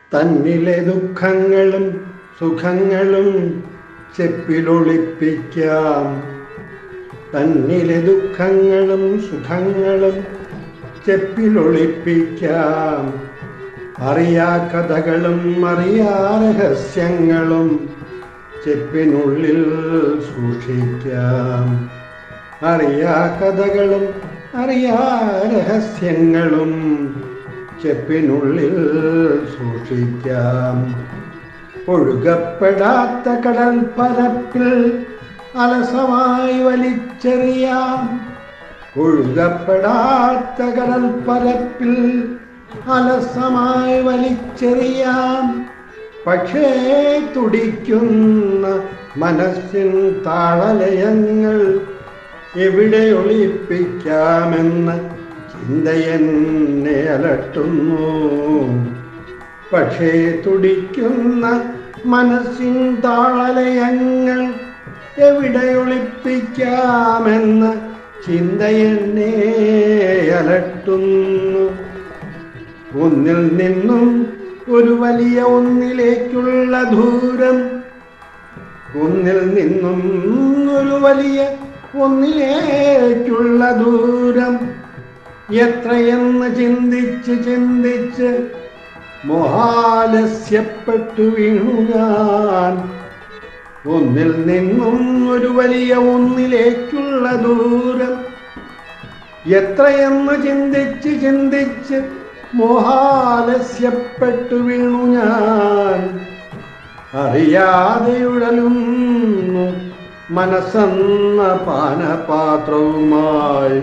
തന്നിലെ ദുഃഖങ്ങളും സുഖങ്ങളും ചെപ്പിലൊളിപ്പിക്കാം തന്നിലെ ദുഃഖങ്ങളും സുഖങ്ങളും ചെപ്പിലൊളിപ്പിക്കാം അറിയാ കഥകളും അറിയാ രഹസ്യങ്ങളും ചെപ്പിനുള്ളിൽ സൂക്ഷിക്കാം അറിയാ കഥകളും അറിയാ രഹസ്യങ്ങളും ചെപ്പിനുള്ളിൽ സൂക്ഷിക്കാം ഒഴുകപ്പെടാത്ത കടൽ പരപ്പിൽ അലസമായി വലിച്ചെറിയാം ഒഴുകപ്പെടാത്ത കടൽ പരപ്പിൽ അലസമായി വലിച്ചെറിയാം പക്ഷേ തുടിക്കുന്ന മനസ്സിൻ താളലയങ്ങൾ എവിടെ ഒളിപ്പിക്കാമെന്ന് ചിന്തയെന്നെ അലട്ടുന്നു പക്ഷേ തുടിക്കുന്ന മനസ്സിൻ താളലയങ്ങൾ എവിടെ ഒളിപ്പിക്കാമെന്ന് ചിന്തയെന്നെ അലട്ടുന്നു ഒന്നിൽ നിന്നും ഒരു വലിയ ഒന്നിലേക്കുള്ള ദൂരം ഒന്നിൽ നിന്നും ഒരു വലിയ ഒന്നിലേക്കുള്ള ദൂരം എത്രയെന്ന് ചിന്തിച്ച് ചിന്തിച്ച് മോഹാലസ്യപ്പെട്ടു വീണു ഞാൻ ഒന്നിൽ നിന്നും ഒരു വലിയ ഒന്നിലേക്കുള്ള ദൂരം എത്രയെന്ന് ചിന്തിച്ച് ചിന്തിച്ച് മോഹാലസ്യപ്പെട്ടു വീണു ഞാൻ അറിയാതെ ഉഴലുന്നു മനസ്സെന്ന പാനപാത്രവുമായി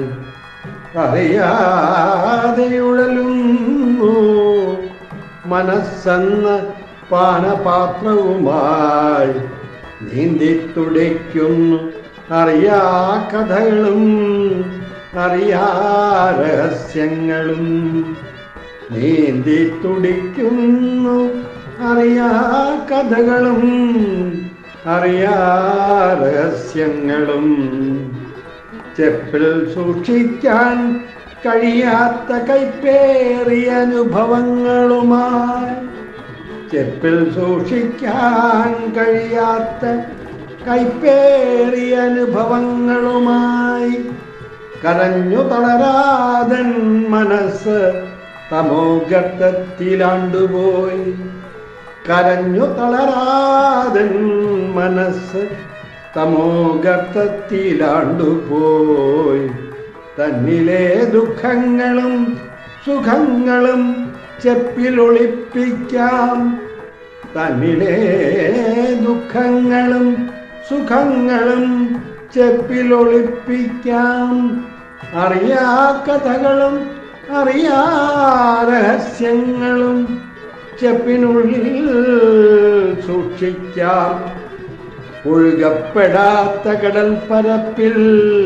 അറിയാതെ ഉഴലുന്നു മനസ്സെന്ന പാനപാത്രവുമായി നീന്തി തുടിക്കുന്നു അറിയാ കഥകളും അറിയാ രഹസ്യങ്ങളും നീന്തി തുടിക്കുന്നു അറിയാ കഥകളും അറിയാ രഹസ്യങ്ങളും ചെപ്പിൽ സൂക്ഷിക്കാൻ കഴിയാത്ത കൈപ്പേറിയ അനുഭവങ്ങളുമായി ചെപ്പിൽ സൂക്ഷിക്കാൻ കഴിയാത്ത കൈപ്പേറിയ അനുഭവങ്ങളുമായി കരഞ്ഞു തളരാതൻ മനസ്സ് തമോഗർത്തത്തിലാണ്ടുപോയി കരഞ്ഞു തളരാതൻ മനസ്സ് തമോഗർത്തത്തിലാണ്ടുപോയി തന്നിലെ ദുഃഖങ്ങളും സുഖങ്ങളും ചെപ്പിലൊളിപ്പിക്കാം തന്നിലെ ദുഃഖങ്ങളും സുഖങ്ങളും ചെപ്പിലൊളിപ്പിക്കാം അറിയാ കഥകളും അറിയാ രഹസ്യങ്ങളും ചെപ്പിനുള്ളിൽ സൂക്ഷിക്കാം ഒഴുകപ്പെടാത്ത കടൽ പരപ്പിൽ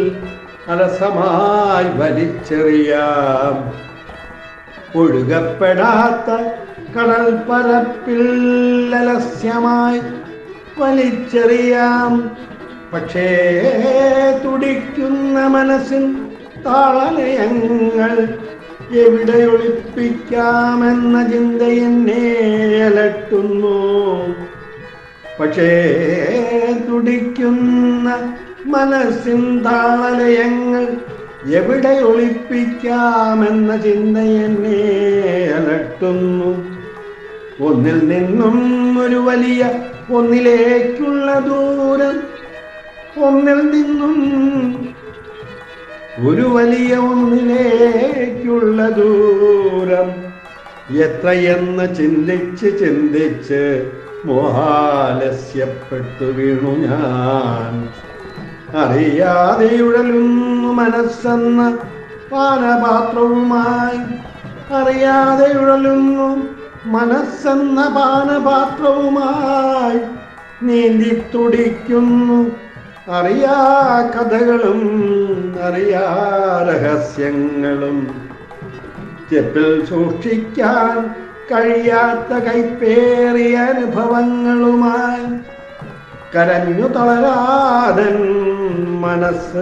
അലസമായി വലിച്ചെറിയാം ഒഴുകപ്പെടാത്ത കടൽ പരപ്പിൽ അലസ്യമായി വലിച്ചെറിയാം പക്ഷേ തുടിക്കുന്ന മനസ്സിൻ താളലയങ്ങൾ എവിടെ ഒളിപ്പിക്കാമെന്ന ചിന്ത എന്നെ അലട്ടുന്നു പക്ഷേ തുടിക്കുന്ന മനസ്സിൻ താളലയങ്ങൾ എവിടെ ഒളിപ്പിക്കാമെന്ന ചിന്ത എന്നെ അലട്ടുന്നു ഒന്നിൽ നിന്നും ഒരു വലിയ ഒന്നിലേക്കുള്ള ദൂരം ഒന്നിൽ നിന്നും ഒരു വലിയ ഒന്നിലേക്കുള്ള ദൂരം എത്രയെന്ന് ചിന്തിച്ച് ചിന്തിച്ച് മോഹാലസ്യപ്പെട്ടു വീണു ഞാൻ അറിയാതെ ഉഴലുന്നു മനസ്സെന്ന പാനപാത്രവുമായി അറിയാതെ ഉഴലുന്നു മനസ്സെന്ന പാനപാത്രവുമായി നീന്തി തുടിക്കുന്നു അറിയാ കഥകളും അറിയാ രഹസ്യങ്ങളും ചെപ്പിൽ സൂക്ഷിക്കാൻ കഴിയാത്ത കൈപ്പേറിയ അനുഭവങ്ങളുമായി കരഞ്ഞു തളരാതൻ മനസ്സ്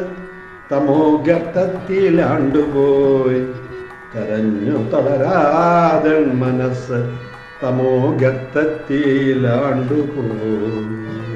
തമോഗർത്തത്തിലാണ്ടുപോയി കരഞ്ഞു തളരാതൻ മനസ്സ് തമോ ഗർത്തത്തിലാണ്ടുപോയി